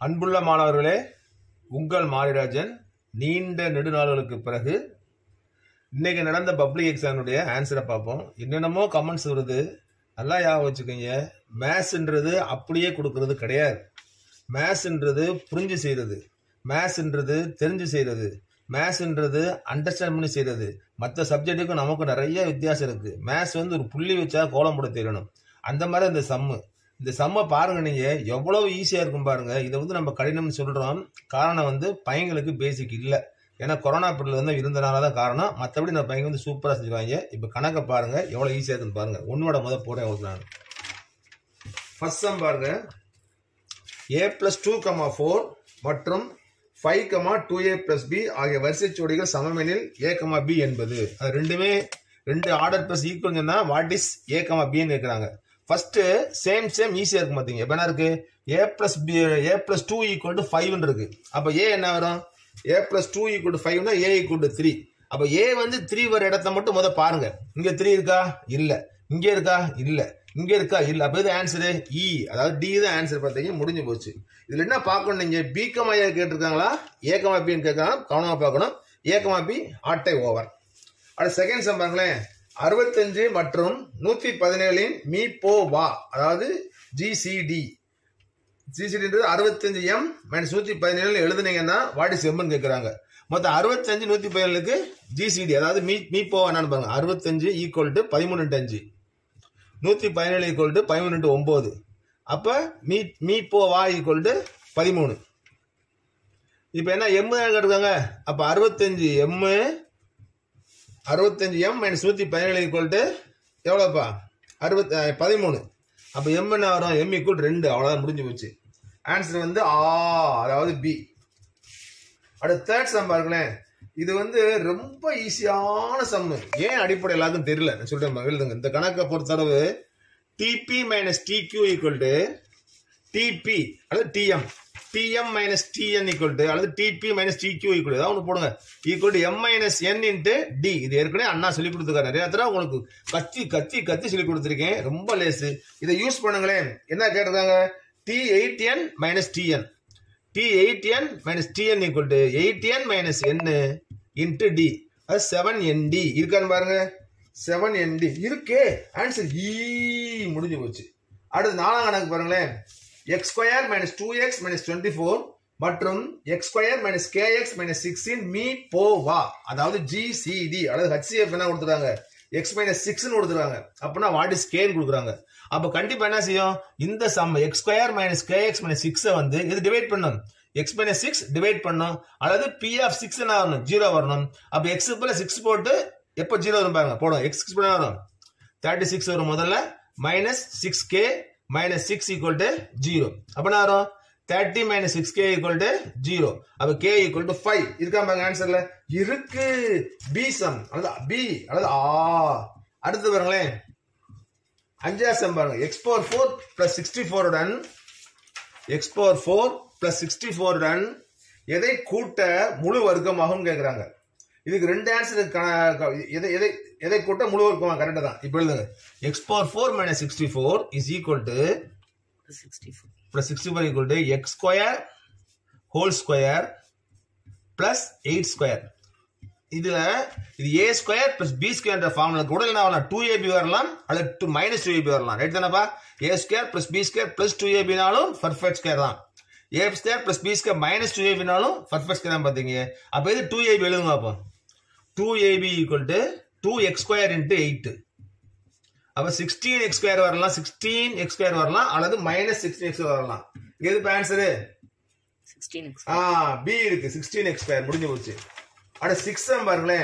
அன்புள்ள மாணவர்களே உங்கள் மாரிராஜன் நீண்ட நெடுநாள்களுக்கு பிறகு இன்னைக்கு நடந்த பப்ளிக் எக்ஸாமுடைய ஆன்சரை பார்ப்போம் என்னென்னமோ கமெண்ட்ஸ் வருது நல்லா ஞாபகம் வச்சுக்கோங்க மேத்ஸ்ன்றது அப்படியே கொடுக்கறது கிடையாது மேத்ஸ்ன்றது புரிஞ்சு செய்கிறது மேத்ஸ்ன்றது தெரிஞ்சு செய்கிறது மேத்ஸ்ன்றது அண்டர்ஸ்டாண்ட் பண்ணி செய்கிறது மற்ற சப்ஜெக்ட்டுக்கும் நமக்கு நிறைய வித்தியாசம் இருக்குது மேத்ஸ் வந்து ஒரு புள்ளி வச்சா கோலம் போட தெரியணும் அந்த மாதிரி இந்த சம்மு இந்த சம்மை பாருங்க நீங்க எவ்வளவு ஈஸியா இருக்கும் பாருங்க இதை வந்து நம்ம கடினம்னு சொல்றோம் காரணம் வந்து பையங்களுக்கு பேசிக் இல்லை ஏன்னா கொரோனா பீரியட்ல வந்து இருந்தனால தான் காரணம் மற்றபடி நம்ம பையன் வந்து சூப்பராக செஞ்சுருவாங்க இப்போ கணக்கை பாருங்க எவ்வளோ ஈஸியாக இருக்குன்னு பாருங்க ஒன்னோட முத போடுறேன் உங்களுக்கு நான் ஃபர்ஸ்ட் சம் பாருங்க A plus two comma four மற்றும் five comma two A plus B ஆகிய வரிசை ஜோடிகள் சமமெனில் ஏ கமா பி என்பது அது ரெண்டுமே ரெண்டு ஆர்டர் பிளஸ் ஈக்குவல்னா வாட் இஸ் ஏ கமா பின்னு கேட்குறாங்க ஃபர்ஸ்ட் சேம் சேம் ஈஸியா இருக்கு பாத்தீங்க இப்ப என்ன இருக்கு A plus B A plus two equal to five இருக்கு அப்ப ஏ என்ன வரும் A plus two equal to ஃபைவ்னா ஏ ஈக்குவல் டு த்ரீ அப்ப ஏ வந்து த்ரீ வர இடத்த மட்டும் முத பாருங்க இங்க த்ரீ இருக்கா இல்ல இங்க இருக்கா இல்ல இங்க இருக்கா இல்ல அப்ப இது ஆன்சரு இ அதாவது டி தான் ஆன்சர் பார்த்தீங்க முடிஞ்சு போச்சு இதுல என்ன பார்க்கணும் நீங்க பி கமா ஏ கேட்டிருக்காங்களா ஏ கமா பின்னு கேட்கலாம் கவனமா பார்க்கணும் ஏ கமா பி ஆட்டை ஓவர் அடுத்த செகண்ட் சம் பாருங்களேன் அறுபத்தஞ்சு மற்றும் நூத்தி பதினேழின் மீ போ வா அதாவது ஜிசிடி ஜிசிடின்றது அறுபத்தஞ்சு எம் மைனஸ் நூத்தி பதினேழு எழுதுனீங்கன்னா வாட் இஸ் எம்னு கேட்கறாங்க மொத்தம் அறுபத்தஞ்சு நூத்தி பதினேழுக்கு ஜிசிடி அதாவது மீ மீ போ என்னன்னு பாருங்க அறுபத்தஞ்சு ஈக்குவல் டு பதிமூணு இன்ட்டு அஞ்சு நூத்தி பதினேழு ஈக்குவல் டு பதிமூணு இன்ட்டு ஒன்பது அப்ப மீ மீ போ வா ஈக்குவல் டு பதிமூணு இப்ப என்ன எம் கேட்டிருக்காங்க அப்ப அறுபத்தஞ்சு எம்மு அறுபத்தஞ்சு எம் மைனஸ் நூற்றி பதினேழு ஈக்குவல் டு எவ்வளோப்பா அறுபத்தி பதிமூணு அப்போ எம் என்ன வரும் எம் ஈக்குவல் ரெண்டு அவ்வளோதான் முடிஞ்சு போச்சு ஆன்சர் வந்து ஆ அதாவது பி அடுத்த தேர்ட் சம் பாருங்களேன் இது வந்து ரொம்ப ஈஸியான சம்மு ஏன் அடிப்படை எல்லாருக்கும் தெரியல நான் சொல்றேன் எழுதுங்க இந்த கணக்கை பொறுத்தளவு TP minus TQ equal to TP அல்லது TM TM minus TN equal to அல்லது டிபி மைனஸ் டிக்யூ ஈக்குவல் ஏதாவது ஒன்று போடுங்க equal to M minus N into D இது ஏற்கனவே அண்ணா சொல்லி கொடுத்துருக்காரு நிறைய தடவை உங்களுக்கு கத்தி கத்தி கத்தி சொல்லி கொடுத்துருக்கேன் ரொம்ப லேசு இதை யூஸ் பண்ணுங்களேன் என்ன கேட்டிருக்காங்க T eight N minus TN T eight N minus TN equal to eight N minus N into D அது செவன் என்டி இருக்கான்னு பாருங்க செவன் என்டி இருக்கே ஆன்சர் ஈ முடிஞ்சு போச்சு அடுத்து நாலாம் கணக்கு பாருங்களேன் X square minus two X minus twenty four மற்றும் X square minus K X minus sixteen மீ போ வா அதாவது ஜிசிடி அதாவது ஹச்சிஎஃப் என்ன கொடுத்துருக்காங்க எக்ஸ் மைனஸ் சிக்ஸ்னு கொடுத்துருக்காங்க அப்படின்னா வாட் இஸ் கேன்னு கொடுக்குறாங்க அப்போ கண்டிப்பா என்ன செய்யும் இந்த sum X square minus K X minus சிக்ஸை வந்து இது டிவைட் பண்ணும் எக்ஸ் மைனஸ் சிக்ஸ் டிவைட் பண்ணும் அல்லது பி ஆஃப் சிக்ஸ் என்ன வரணும் ஜீரோ வரணும் அப்போ எக்ஸ் போல சிக்ஸ் போட்டு எப்போ ஜீரோ வரும் பாருங்க போடும் எக்ஸ் சிக்ஸ் வரும் தேர்ட்டி சிக்ஸ் வரும் முதல்ல minus six K minus six equal to zero அப்ப என்ன வரும் thirty minus six K equal to zero அப்ப கே ஈக்குவல் டு ஃபைவ் இருக்கா பாருங்க ஆன்சர்ல இருக்கு பி சம் அல்லது பி அல்லது ஆ அடுத்து பாருங்களேன் அஞ்சா சம் பாருங்க X power four plus sixty ஃபோருடன் X power four plus sixty ஃபோருடன் எதை கூட்ட முழு வர்க்கமாகும் கேட்குறாங்க இதுக்கு ரெண்டு ஆன்சர் எதை எதை எதை கூட்ட முழு வர்க்கமா கரெக்டாக தான் இப்போ எழுதுங்க X power four minus sixty four is equal to plus sixty four equal to X square whole square plus eight square இதுல இது A square plus B square formula கூட என்ன வரலாம் டூ ஏபி வரலாம் அல்லது டூ மைனஸ் டூ ஏபி வரலாம் right தானப்பா A square plus B square plus two ஏபினாலும் பர்ஃபெக்ட் ஸ்கொயர் தான் A square plus B square minus two ஏபினாலும் பர்ஃபெக்ட் ஸ்கொயர் தான் பார்த்தீங்க அப்போ இது டூ ஏபி எழுதுங்க அப்போ two AB equal to two X square into eight அப்போ சிக்ஸ்டீன் எக்ஸ் ஸ்கொயர் வரலாம் சிக்ஸ்டீன் எக்ஸ் ஸ்கொயர் வரலாம் அல்லது மைனஸ் சிக்ஸ்டீன் எக்ஸ் வரலாம் எது இப்போ ஆன்சரு ஆ பி இருக்கு சிக்ஸ்டீன் எக்ஸ் ஸ்கொயர் முடிஞ்சு போச்சு அடுத்த சிக்ஸ் சம் பாருங்களேன்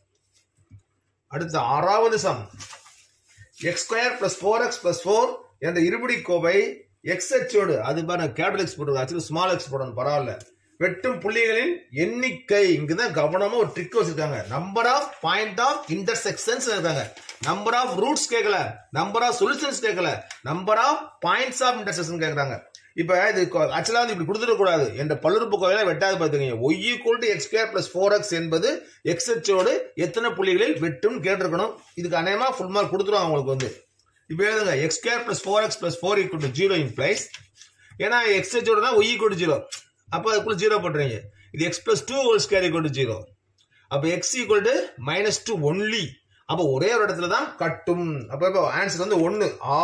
அடுத்த ஆறாவது sum X square plus four X plus four என்ற இருபடி கோவை எக்ஸ் அச்சோடு அது பாருங்க கேபிட்டல் எக்ஸ் போட்டுருங்க ஆக்சுவலி ஸ்மால் எக்ஸ் போடணும் பரவாயில்ல வெட்டும் புள்ளிகளின் எண்ணிக்கை இங்குதான் கவனமா ஒரு ட்ரிக் வச்சிருக்காங்க number of point of intersections இருக்காங்க நம்பர் ஆஃப் ரூட்ஸ் கேட்கல நம்பர் ஆஃப் சொல்யூஷன்ஸ் கேட்கல number of points of intersection கேட்கறாங்க இப்ப இது ஆக்சுவலா வந்து இப்படி கொடுத்துட கூடாது என்ற பல்லுறுப்பு கோவையில வெட்டாது பாத்துக்கீங்க Y equal to X square plus four X என்பது எக்ஸ் அச்சோடு எத்தனை புள்ளிகளில் வெட்டும் கேட்டிருக்கணும் இதுக்கு அநேகமா ஃபுல் மார்க் கொடுத்துருவாங்க உங்களுக்கு வந்து இப்போ எழுதுங்க X square plus four X plus four equal to zero implies ஏன்னா எக்ஸ் ஹெச்சோட தான் ஒய் ஈக்குவல் ஜீரோ அப்போ அதுக்குள்ள ஜீரோ போட்டுறீங்க இது X plus two whole square equal zero அப்போ X equal to minus two only அப்போ ஒரே ஒரு இடத்துல தான் கட்டும் அப்போ இப்போ ஆன்சர் வந்து ஒன்று ஆ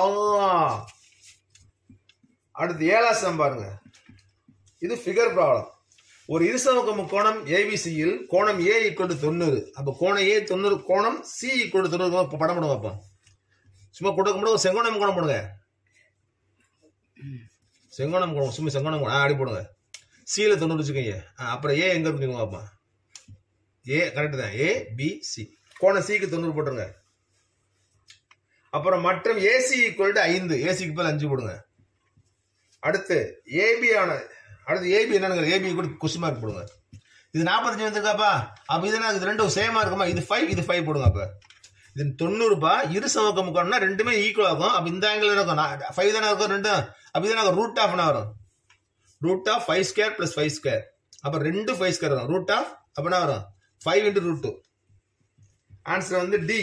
அடுத்து ஏழாம் சம் பாருங்க இது ஃபிகர் ப்ராப்ளம் ஒரு இருசமக்க முக்கோணம் ஏபிசியில் கோணம் ஏ ஈக்குவல் தொண்ணூறு அப்போ கோணம் ஏ தொண்ணூறு கோணம் சி ஈக்குவல் தொண்ணூறு இப்போ படம் பண்ணுங்க அப்போ சும்மா கொடுக்க முடியும் ஒரு செங்கோணம் கோணம் போடுங்க செங்கோணம் கோணம் சும்மா செங்கோணம் கோணம் ஆ, அடி போடுங்க சியில் தொண்ணூறு வச்சுக்கோங்க ஆ, அப்புறம் ஏ எங்க இருக்குங்க அப்போ ஏ கரெக்ட் தான் ஏ பி சி கோணம் சிக்கு தொண்ணூறு போட்டுருங்க அப்புறம் மற்றும் ஏசி ஈக்குவல் ஐந்து ஏசிக்கு பதில் அஞ்சு போடுங்க அடுத்து ஏபி ஆன அடுத்து ஏபி என்னன்னு ஏபி கூட கொஸ்டின் மார்க் போடுங்க இது நாற்பத்தஞ்சு வந்திருக்காப்பா அப்ப இது என்ன இது ரெண்டும் சேமா இருக்குமா இது ஃபைவ் இது ஃபைவ் போடுங்க அப்ப இது தொண்ணூறுபா இரு சமக்க முக்கோணம்னா ரெண்டுமே ஈக்குவல் ஆகும் அப்ப இந்த ஆங்கிள் இருக்கும் ஃபைவ் தானே இருக்கும் ரெண்டும் அப்ப இது ரூட் ஆஃப்னா வரும் root of five square plus five square அப்ப ரெண்டு ஃபைவ் ஸ்கொயர் வரும் ரூட் ஆஃப் அப்படின்னா வரும் five into root two answer வந்து டி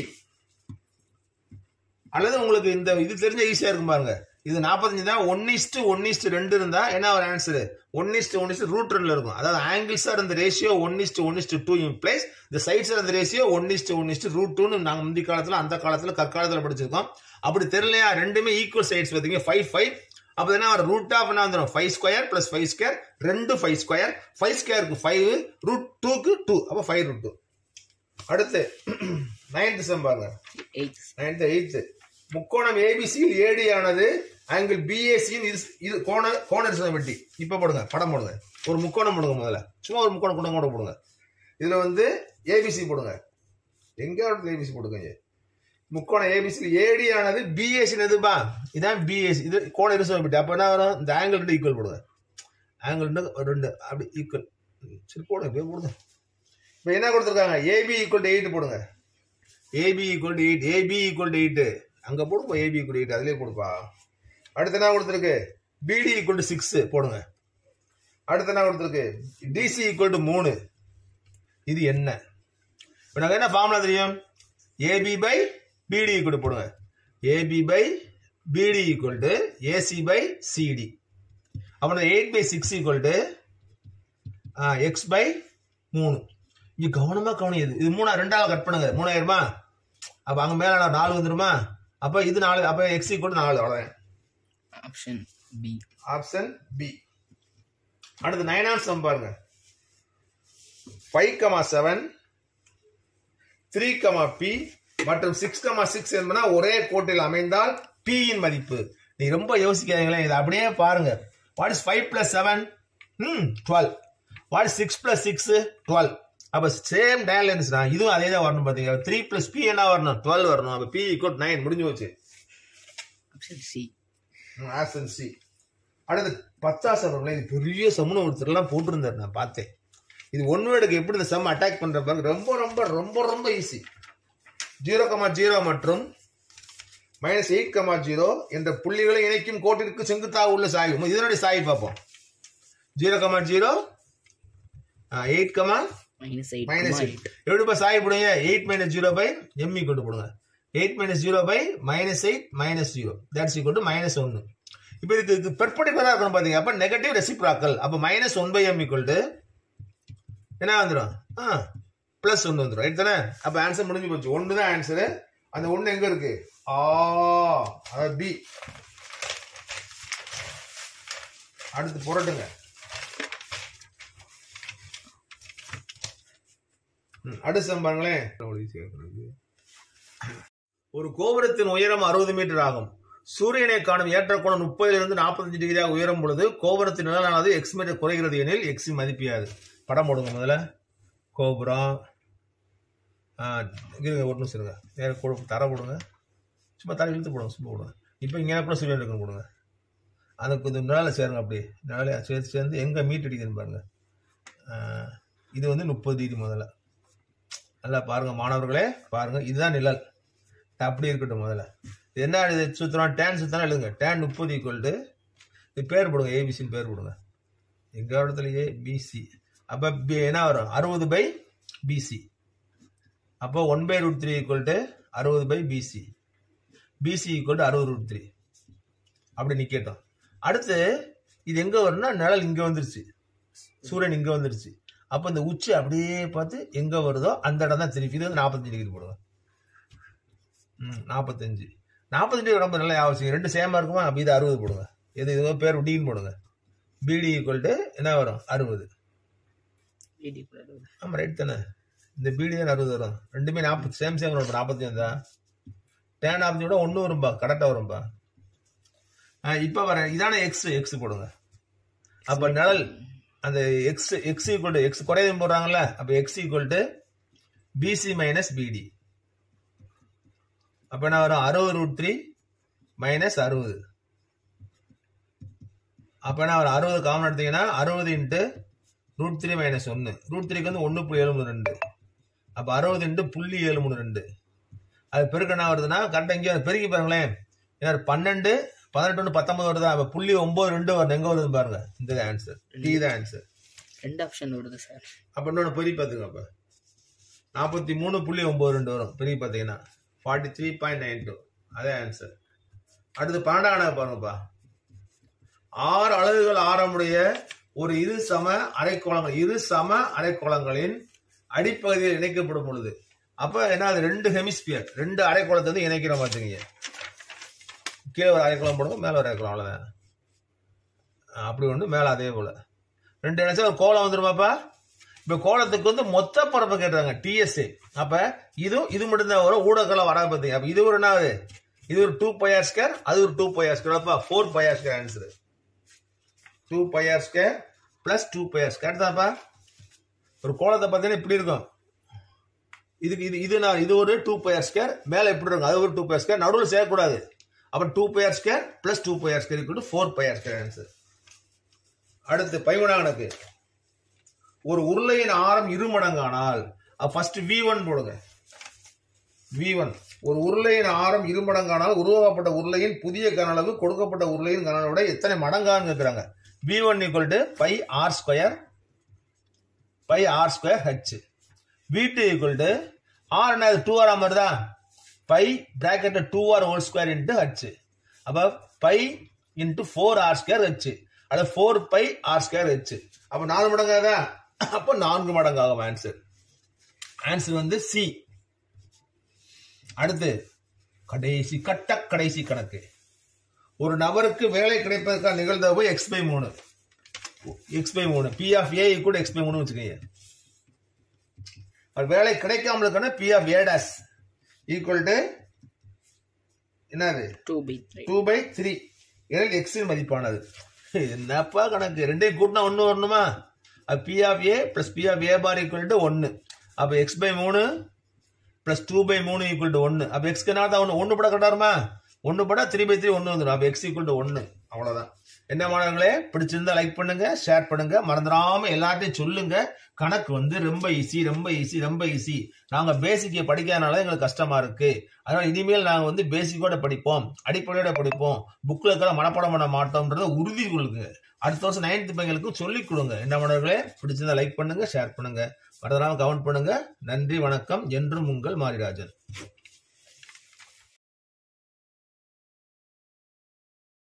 அல்லது உங்களுக்கு இந்த இது தெரிஞ்ச ஈஸியா இருக்கும் பாருங்க இது நாற்பத்தஞ்சு தான் ஒன் இஸ்டு ஒன் இஸ்டு ரெண்டு இருந்தா என்ன ஒரு answer one is to one is to root ரெண்டுல இருக்கும் அதாவது ஆங்கிள்ஸ் ஆர் இந்த ratio one is to one is to two in place இந்த சைட்ஸ் ஆர் இந்த ratio one is to one is to root டூன்னு நாங்கள் முந்தி காலத்துல அந்த காலத்துல கற்காலத்துல படிச்சிருக்கோம் அப்படி தெரியலையா ரெண்டுமே ஈக்குவல் சைட்ஸ் பார்த்தீங்க ஃபைவ் ஃபைவ் அப்போ என்ன வரும் ரூட் ஆஃப் என்ன வந்துடும் five square plus five square ரெண்டு ஃபைவ் ஸ்கொயர் ஃபைவ் ஸ்கொயருக்கு ஃபைவ் ரூட் டூக்கு டூ அப்போ ஃபைவ் ரூட் டூ அடுத்து நைன்த் சம் பாருங்க எயிட் நைன்த் எயித்து முக்கோணம் ஏபிசியில் ஏடி ஆனது ஆங்கிள் பிஏசியின் இது இது கோண கோண வெட்டி இப்போ போடுங்க படம் போடுங்க ஒரு முக்கோணம் போடுங்க முதல்ல சும்மா ஒரு முக்கோணம் கூட கூட போடுங்க இதுல வந்து ஏபிசி போடுங்க எங்க இடத்துல ஏபிசி போடுங்க முக்கோணம் ஏபிசி ஏடி ஆனது பிஏசி எதுப்பா இதான் பிஏசி இது கோண இருசம் வெட்டி அப்போ என்ன வரும் இந்த ஆங்கிள் ரெண்டு ஈக்குவல் போடுங்க ஆங்கிள் ரெண்டு ரெண்டு அப்படி ஈக்குவல் சரி போடுங்க இப்படியே போடுங்க இப்போ என்ன கொடுத்துருக்காங்க ஏபி ஈக்குவல் டு எயிட் போடுங்க AB equal to eight AB equal to eight அங்கே போடுப்பா ஏபி ஈக்குவல் எயிட் அதுலேயே கொடுப்பா அடுத்து என்ன கொடுத்துருக்கு பிடி ஈக்குவல் டு சிக்ஸ் போடுங்க அடுத்து என்ன கொடுத்துருக்கு டிசி ஈக்குவல் டு மூணு இது என்ன இப்போ நாங்கள் என்ன ஃபார்முலா தெரியும் ஏபி பை பிடி ஈக்குவல் போடுங்க AB by BD equal to AC by CD அப்புறம் eight by six equal to X by மூணு இங்க கவனமா கவனம் இது இது மூணா ரெண்டாவது கட் பண்ணுங்க மூணாயிரமா அப்ப அங்க மேல நாலு வந்துருமா அப்ப இது நாலு அப்ப எக்ஸ் ஈக்குவல் நாலு அவ்வளவுதான் ஆப்ஷன் பி ஆப்ஷன் பி அடுத்து நைனாம் சம் பாருங்க five comma seven three comma B மற்றும் சிக்ஸ் கமா சிக்ஸ் என்பன ஒரே கோட்டில் அமைந்தால் P இன் மதிப்பு நீ ரொம்ப யோசிக்காதீங்களே இதை அப்படியே பாருங்க what is five plus seven hmm twelve what is six plus six twelve அப்போ சேம் டயலன்ஸ் தான் இதுவும் அதே தான் வரணும் பார்த்தீங்க த்ரீ பிளஸ் பி என்ன வரணும் டுவெல் வரணும் அப்போ பி ஈக்குவல் நைன் முடிஞ்சு போச்சு ஆப்ஷன் சி ஆப்ஷன் சி அடுத்து பத்தா சம் இது பெரிய சம்னு ஒருத்தர்லாம் போட்டிருந்தார் நான் பார்த்தேன் இது ஒன் வேர்டுக்கு எப்படி இந்த சம் அட்டாக் பண்ற பாருங்க ரொம்ப ரொம்ப ரொம்ப ரொம்ப ஈஸி ஜீரோ கமா ஜீரோ மற்றும் மைனஸ் எயிட் கமா ஜீரோ என்ற புள்ளிகளை இணைக்கும் கோட்டிற்கு செங்குத்தாக உள்ள சாய்வு இதனுடைய சாய்வு பார்ப்போம் zero comma zero eight comma minus eight minus eight எப்படிப்பா சாய் போடுங்க எயிட் மைனஸ் ஜீரோ பை எம்இ கொண்டு போடுங்க eight minus zero by minus eight minus zero that's equal to minus ஒன்று இப்போ இதுக்கு இது பெர்படிகுலராக இருக்கணும் பார்த்தீங்க அப்போ நெகட்டிவ் ரெசிப்ராக்கல் அப்போ minus one by M equal to என்ன வந்துடும் ஆ ப்ளஸ் ஒன்று வந்துடும் ரைட் தானே அப்போ ஆன்சர் முடிஞ்சு போச்சு ஒன்று தான் ஆன்சரு அந்த ஒன்று எங்கே இருக்கு ஆ அதாவது பி அடுத்து புரட்டுங்க ம், அடுத்த சம் பாருங்களேன் அவ்வளவு easy ஆ இருக்கிறது. ஒரு கோபுரத்தின் உயரம் அறுபது மீட்டர் ஆகும் சூரியனை காணும் ஏற்ற கோணம் முப்பதிலிருந்து நாற்பத்தஞ்சு டிகிரியாக உயரும் பொழுது கோபுரத்தின் நிழலானது எக்ஸ் மீட்டர் குறைகிறது எனில் எக்ஸ் மதிப்பியாது படம் போடுங்க முதல்ல கோபுரம் ஆ, இருங்க ஒரு நிமிஷம் இருங்க வேற கூட தர போடுங்க சும்மா தர இழுத்து போடுங்க சும்மா போடுங்க இப்போ இங்கே கூட சூரியன் இருக்குன்னு போடுங்க அதுக்கு இது நிழலை சேருங்க அப்படி நிழலை சேர்த்து சேர்ந்து எங்கே மீட் அடிக்குதுன்னு பாருங்க ஆ, இது வந்து முப்பது டிகிரி முதல்ல நல்லா பாருங்க மாணவர்களே பாருங்க இதுதான் நிழல் அப்படி இருக்கட்டும் முதல்ல இது என்ன இது சுத்தம் டேன் சுத்தம் எழுதுங்க டேன் முப்பது ஈக்குவல் டு இது பேர் போடுங்க ஏபிசின்னு பேர் போடுங்க எங்க இடத்துல ஏ பிசி அப்போ பி என்ன வரும் அறுபது பை பிசி அப்போ one by root three equal to அறுபது by BC BC equal to அறுபது ரூட் த்ரீ அப்படி நிக்கட்டும் அடுத்து இது எங்க வரும்னா நிழல் இங்க வந்துருச்சு சூரியன் இங்க வந்துருச்சு அப்ப இந்த உச்சி அப்படியே பார்த்து எங்க வருதோ அந்த இடம் தான் திருப்பி இது வந்து நாற்பத்தஞ்சு டிகிரி போடுங்க ம் நாற்பத்தஞ்சு நாற்பத்தஞ்சு ரொம்ப நல்லா அவசியம் ரெண்டு சேமா இருக்குமா அப்ப இது அறுபது போடுங்க எது இது பேர் டின்னு போடுங்க பிடி ஈக்குவல் டு என்ன வரும் அறுபது எயிட்டி அறுபது ஆமா ரைட் தானே இந்த பிடி தான் அறுபது வரும் ரெண்டுமே நாற்பது சேம் சேம் வரும் நாற்பத்தஞ்சு தான் டேன் நாற்பத்தஞ்சு விட ஒன்று வரும்பா கரெக்டாக வரும்பா ஆ இப்போ வர இதான எக்ஸ் எக்ஸ் போடுங்க அப்போ நிழல் அந்த X X equal to X குறையும் போடுறாங்கல்ல அப்போ X equal to BC minus BD அப்போ என்ன வரும் அறுபது ரூட் த்ரீ மைனஸ் அறுபது அப்போ என்ன வரும் அறுபது காமன் எடுத்தீங்கன்னா அறுபது இன்ட்டு ரூட் த்ரீ மைனஸ் ஒன்று ரூட் த்ரீக்கு வந்து ஒன்று புள்ளி ஏழு மூணு ரெண்டு அப்போ அறுபது இன்ட்டு புள்ளி ஏழு மூணு ரெண்டு அது பெருக்க என்ன வருதுன்னா கரெக்டாக இங்கே பெருக்கி பாருங்களேன் ஏன்னா பன்னெண்டு பதினெட்டு ஒன்று பத்தொன்பது வருதா அப்போ புள்ளி ஒம்பது ரெண்டு வருது எங்கே வருது பாருங்க இந்த ஆன்சர் டி தான் ஆன்சர் ரெண்டு ஆப்ஷன் வருது சார் அப்போ இன்னொன்று பெரிய பார்த்துங்க அப்போ நாற்பத்தி மூணு புள்ளி ஒம்பது ரெண்டு வரும் பெரிய பார்த்தீங்கன்னா forty three point nine two அதே ஆன்சர் அடுத்து பன்னெண்டாம் கணக்கு பாருங்கப்பா ஆறு அலகுகள் ஆரமுடைய ஒரு இரு சம அரைக்கோளங்கள் இரு சம அரைக்கோளங்களின் அடிப்பகுதியில் இணைக்கப்படும் பொழுது அப்ப என்ன அது ரெண்டு ஹெமிஸ்பியர் ரெண்டு அரைக்கோளத்தை வந்து இணைக்கிற பார்த்துங்க கீழே ஒரு அரைக்கோளம் போடுங்க மேல ஒரு அரைக்கோளம் அவ்வளவுதான் ஆ, அப்படி ஒன்று மேல அதே போல ரெண்டு இணைச்சா ஒரு கோலம் வந்துருமாப்பா இப்ப கோலத்துக்கு வந்து மொத்த பரப்பு கேட்டாங்க டிஎஸ்ஏ அப்ப இதுவும் இது மட்டும்தான் வரும் ஊடகம்லாம் வராது பார்த்தீங்க அப்ப இது ஒரு என்ன ஆகுது இது ஒரு டூ பையார் ஸ்கேர் அது ஒரு டூ பையார் ஸ்கேர் அப்பா four pi r square answer two pi r square plus two pi r square தான்ப்பா ஒரு கோலத்தை பார்த்தீங்கன்னா இப்படி இருக்கும் இதுக்கு இது இது நான் இது ஒரு டூ பையார் ஸ்கேர் மேல எப்படி இருக்கும் அது ஒரு டூ பையார் ஸ்கேர் நடுவில் சேர்க்கக்கூடாது அப்ப two pi r square plus two pi r square equal to four pi r square answer அடுத்து பைவனா கணக்கு ஒரு உருளையின் ஆரம் இரு மடங்கானால் ஃபர்ஸ்ட் வி ஒன் போடுங்க வி ஒன் ஒரு உருளையின் ஆரம் இரு மடங்கானால் உருவாக்கப்பட்ட உருளையின் புதிய கன அளவு கொடுக்கப்பட்ட உருளையின் கன அளவை விட எத்தனை மடங்கான்னு கேட்குறாங்க V one equal to pi R square pi R square H V two equal to R என்ன டூ ஆர் வருதா pi bracket two R whole square into H அப்போ pi into four R square H அது four pi R square H அப்போ நாலு மடங்காக அப்போ நான்கு மடங்காகும் ஆன்சர் ஆன்சர் வந்து சி அடுத்து கடைசி கட்ட கடைசி கணக்கு ஒரு நபருக்கு வேலை கிடைப்பதற்கான நிகழ்தகவு எக்ஸ் பை மூணு எக்ஸ் பை மூணு பி ஆஃப் ஏ கூட எக்ஸ் பை மூணு வச்சுக்கோங்க அவர் வேலை கிடைக்காம இருக்கணும் P of A dash equal to என்னது two by three two by three ஏன்னா எக்ஸின் மதிப்பானது என்னப்பா கணக்கு ரெண்டையும் கூட்டினா ஒன்று வரணுமா அது P of A plus P of A bar equal to ஒன்று அப்போ எக்ஸ் பை மூணு பிளஸ் டூ பை மூணு ஈக்குவல் டு ஒன்று அப்போ எக்ஸ்க்கு என்ன தான் ஒன்று ஒன்று பட கட்டாருமா ஒன்று பட த்ரீ பை த்ரீ ஒன்று வந்துடும் அப்போ எக்ஸ் ஈக்குவல் டு ஒன்று அவ்வளோதான் என்ன மாணவர்களே பிடிச்சிருந்தா லைக் பண்ணுங்க ஷேர் பண்ணுங்க மறந்துடாம எல்லாத்தையும் சொல்லுங்க கணக்கு வந்து ரொம்ப ஈஸி ரொம்ப ஈஸி ரொம்ப ஈஸி நாங்க பேசிக்கை படிக்காதனால எங்களுக்கு கஷ்டமா இருக்கு அதனால இனிமேல் நாங்க வந்து பேசிக்கோட படிப்போம் அடிப்படையோட படிப்போம் புக்ல இருக்கிற மனப்பாடம் பண்ண மாட்டோம்ன்றத உறுதி கொள்ளுங்க அடுத்த வருஷம் நைன்த் பையங்களுக்கு சொல்லிக் கொடுங்க என்ன மாணவர்களே பிடிச்சிருந்தா லைக் பண்ணுங்க ஷேர் பண்ணுங்க மறந்துடாம கமெண்ட் பண்ணுங்க நன்றி வணக்கம் என்றும் உங்கள் மாரிராஜன்